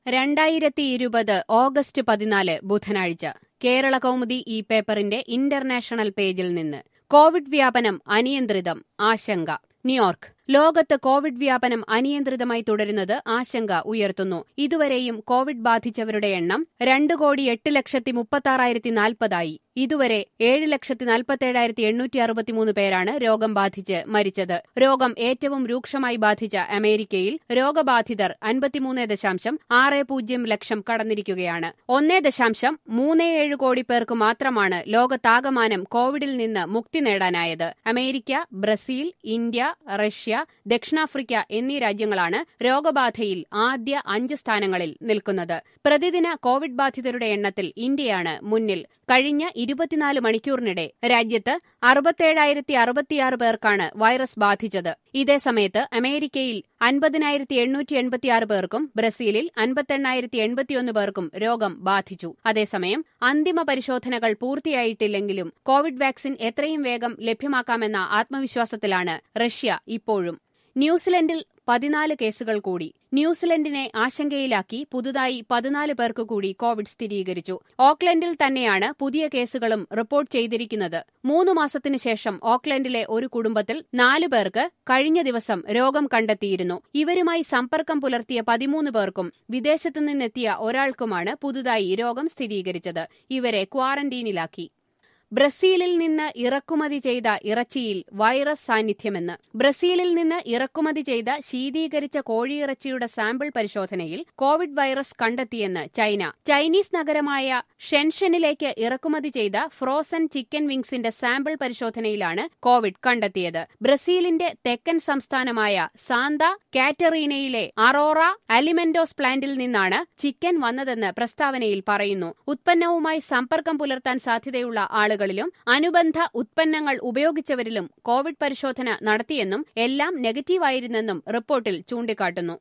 രണ്ടായിരത്തി ഇരുപത് ഓഗസ്റ്റ് പതിനാല് ബുധനാഴ്ച കേരള കൗമുദി ഈ പേപ്പറിന്റെ ഇന്റർനാഷണൽ പേജിൽ നിന്ന് കോവിഡ് വ്യാപനം അനിയന്ത്രിതം ആശങ്ക ന്യൂയോർക്ക് ലോകത്ത് കോവിഡ് വ്യാപനം അനിയന്ത്രിതമായി തുടരുന്നത് ആശങ്ക ഉയർത്തുന്നു ഇതുവരെയും കോവിഡ് ബാധിച്ചവരുടെ എണ്ണം രണ്ട് കോടി എട്ട് ലക്ഷത്തി മുപ്പത്താറായിരത്തി നാൽപ്പതായി ഇതുവരെ ഏഴ് ലക്ഷത്തി നാൽപ്പത്തേഴായിരത്തി എണ്ണൂറ്റി അറുപത്തിമൂന്ന് പേരാണ് രോഗം ബാധിച്ച് മരിച്ചത് രോഗം ഏറ്റവും രൂക്ഷമായി ബാധിച്ച അമേരിക്കയിൽ രോഗബാധിതർ അൻപത്തിമൂന്ന് ദശാംശം ആറ് പൂജ്യം ലക്ഷം കടന്നിരിക്കുകയാണ് ഒന്നേ ദശാംശം മൂന്ന് ഏഴ് കോടി പേർക്ക് മാത്രമാണ് ലോകത്താകമാനം കോവിഡിൽ നിന്ന് മുക്തി നേടാനായത് അമേരിക്ക ബ്രസീൽ ഇന്ത്യ റഷ്യ ദക്ഷിണാഫ്രിക്ക എന്നീ രാജ്യങ്ങളാണ് രോഗബാധയിൽ ആദ്യ അഞ്ച് സ്ഥാനങ്ങളിൽ നിൽക്കുന്നത് പ്രതിദിന കോവിഡ് ബാധിതരുടെ എണ്ണത്തിൽ ഇന്ത്യയാണ് മുന്നിൽ കഴിഞ്ഞ ഇരുപത്തിനാല് മണിക്കൂറിനിടെ രാജ്യത്ത് അറുപത്തേഴായിരത്തി അറുപത്തിയാറ് പേർക്കാണ് വൈറസ് ബാധിച്ചത് ഇതേസമയത്ത് അമേരിക്കയിൽ അൻപതിനായിരത്തി എണ്ണൂറ്റി എൺപത്തിയാറ് പേർക്കും ബ്രസീലിൽ അൻപത്തെണ്ണായിരത്തി എൺപത്തിയൊന്ന് പേർക്കും രോഗം ബാധിച്ചു അതേസമയം അന്തിമ പരിശോധനകൾ പൂർത്തിയായിട്ടില്ലെങ്കിലും കോവിഡ് വാക്സിൻ എത്രയും വേഗം ലഭ്യമാക്കാമെന്ന ആത്മവിശ്വാസത്തിലാണ് റഷ്യ ഇപ്പോഴും ന്യൂസിലൻഡിൽ പതിനാല് കേസുകൾ കൂടി ന്യൂസിലൻഡിനെ ആശങ്കയിലാക്കി പുതുതായി പതിനാല് പേർക്ക് കൂടി കോവിഡ് സ്ഥിരീകരിച്ചു ഓക്ലൻഡിൽ തന്നെയാണ് പുതിയ കേസുകളും റിപ്പോർട്ട് ചെയ്തിരിക്കുന്നത് മൂന്ന് മാസത്തിനു ശേഷം ഓക്ലൻഡിലെ ഒരു കുടുംബത്തിൽ നാലു പേർക്ക് കഴിഞ്ഞ ദിവസം രോഗം കണ്ടെത്തിയിരുന്നു ഇവരുമായി സമ്പർക്കം പുലർത്തിയ പതിമൂന്ന് പേർക്കും വിദേശത്തു നിന്നെത്തിയ ഒരാൾക്കുമാണ് പുതുതായി രോഗം സ്ഥിരീകരിച്ചത് ഇവരെ ക്വാറന്റീനിലാക്കി ബ്രസീലിൽ നിന്ന് ഇറക്കുമതി ചെയ്ത ഇറച്ചിയിൽ വൈറസ് സാന്നിധ്യമെന്ന് ബ്രസീലിൽ നിന്ന് ഇറക്കുമതി ചെയ്ത ശീതീകരിച്ച കോഴിയിറച്ചിയുടെ സാമ്പിൾ പരിശോധനയിൽ കോവിഡ് വൈറസ് കണ്ടെത്തിയെന്ന് ചൈന ചൈനീസ് നഗരമായ ഷെൻഷനിലേക്ക് ഇറക്കുമതി ചെയ്ത ഫ്രോസൺ ചിക്കൻ വിങ്സിന്റെ സാമ്പിൾ പരിശോധനയിലാണ് കോവിഡ് കണ്ടെത്തിയത് ബ്രസീലിന്റെ തെക്കൻ സംസ്ഥാനമായ സാന്ത കാറ്ററീനയിലെ അറോറ അലിമെന്റോസ് പ്ലാന്റിൽ നിന്നാണ് ചിക്കൻ വന്നതെന്ന് പ്രസ്താവനയിൽ പറയുന്നു ഉത്പന്നവുമായി സമ്പർക്കം പുലർത്താൻ സാധ്യതയുള്ള ആളുകൾ ആളുകളിലും അനുബന്ധ ഉത്പന്നങ്ങൾ ഉപയോഗിച്ചവരിലും കോവിഡ് പരിശോധന നടത്തിയെന്നും എല്ലാം നെഗറ്റീവായിരുന്നെന്നും റിപ്പോർട്ടിൽ ചൂണ്ടിക്കാട്ടുന്നു